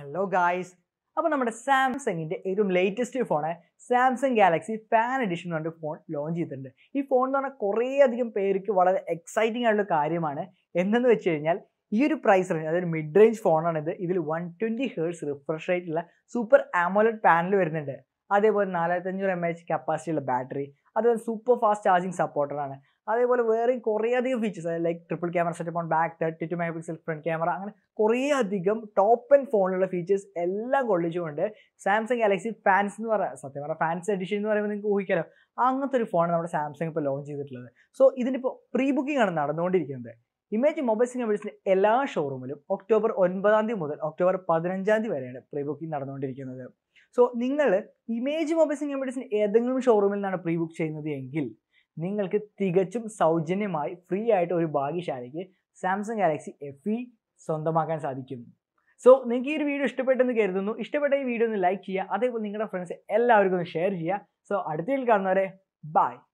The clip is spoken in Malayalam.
ഹലോ ഗായ്സ് അപ്പോൾ നമ്മുടെ സാംസങ്ങിൻ്റെ ഏറ്റവും latest phone Samsung Galaxy fan edition എന്ന് പറഞ്ഞ ഫോൺ ലോഞ്ച് ചെയ്തിട്ടുണ്ട് ഈ ഫോൺ എന്ന് പറഞ്ഞാൽ കുറേ അധികം പേർക്ക് വളരെ എക്സൈറ്റിംഗ് ആയിട്ടുള്ള കാര്യമാണ് എന്തെന്ന് വെച്ച് കഴിഞ്ഞാൽ ഈ ഒരു പ്രൈസ് റേഞ്ച് അതായത് മിഡ് റേഞ്ച് ഫോണാണിത് ഇതിൽ വൺ ട്വൻറ്റി ഹേർട്സ് റിഫ്രഷ് റേറ്റുള്ള സൂപ്പർ ആമോലഡ് പാനൽ വരുന്നുണ്ട് അതേപോലെ നാലായിരത്തഞ്ഞൂറ് എം എച്ച് കപ്പാസിറ്റി ഉള്ള ബാറ്ററി അതുപോലെ സൂപ്പർ ഫാസ്റ്റ് ചാർജിങ് സപ്പോർട്ടറാണ് അതേപോലെ വേറെയും കുറേ അധികം ഫീച്ചേഴ്സ് അതായത് like triple camera setup on back thirty two megapixel front camera അങ്ങനെ കുറേ അധികം ടോപ്പ് ആൻഡ് ഫോണിലുള്ള ഫീച്ചേഴ്സ് എല്ലാം കൊള്ളിച്ചുകൊണ്ട് സാംസങ് ഗാലക്സി ഫാൻസ് എന്ന് പറയാം സത്യം പറഞ്ഞാൽ ഫാൻസ് എഡിഷൻ എന്ന് പറയുമ്പോൾ നിങ്ങൾക്ക് ഊഹിക്കാലോ അങ്ങനത്തെ ഒരു ഫോൺ നമ്മുടെ സാംസങ് ഇപ്പോൾ ലോഞ്ച് ചെയ്തിട്ടുള്ളത് സോ ഇതിനിപ്പോൾ പ്രീ ബുക്കിംഗ് ആണ് നടന്നുകൊണ്ടിരിക്കുന്നത് ഇമേജ് മൊബൈൽസ് കമ്പനീസിൻ്റെ എല്ലാ ഷോറൂമിലും ഒക്ടോബർ ഒൻപതാം തീയതി മുതൽ ഒക്ടോബർ പതിനഞ്ചാം തീയതി വരെയാണ് പ്രീ ബുക്കിംഗ് നടന്നുകൊണ്ടിരിക്കുന്നത് സോ നിങ്ങൾ ഇമേജ് മൊബൈൽസ് കമ്പനീസിന് ഏതെങ്കിലും ഷോറൂമിൽ നിന്നാണ് പ്രീ ബുക്ക് ചെയ്യുന്നത് എങ്കിൽ നിങ്ങൾക്ക് തികച്ചും സൗജന്യമായി ഫ്രീ ആയിട്ട് ഒരു ഭാഗ്യശാലിക്ക് സാംസങ് ഗാലക്സി എഫ് ഇ സ്വന്തമാക്കാൻ സാധിക്കും സോ നിങ്ങൾക്ക് ഈ ഒരു വീഡിയോ ഇഷ്ടപ്പെട്ടെന്ന് കരുതുന്നു ഇഷ്ടപ്പെട്ട ഈ വീഡിയോ ഒന്ന് ലൈക്ക് ചെയ്യുക അതേപോലെ നിങ്ങളുടെ ഫ്രണ്ട്സ് എല്ലാവർക്കും ഒന്ന് ഷെയർ ചെയ്യുക സോ അടുത്തതിൽ കാണുന്നവരെ ബൈ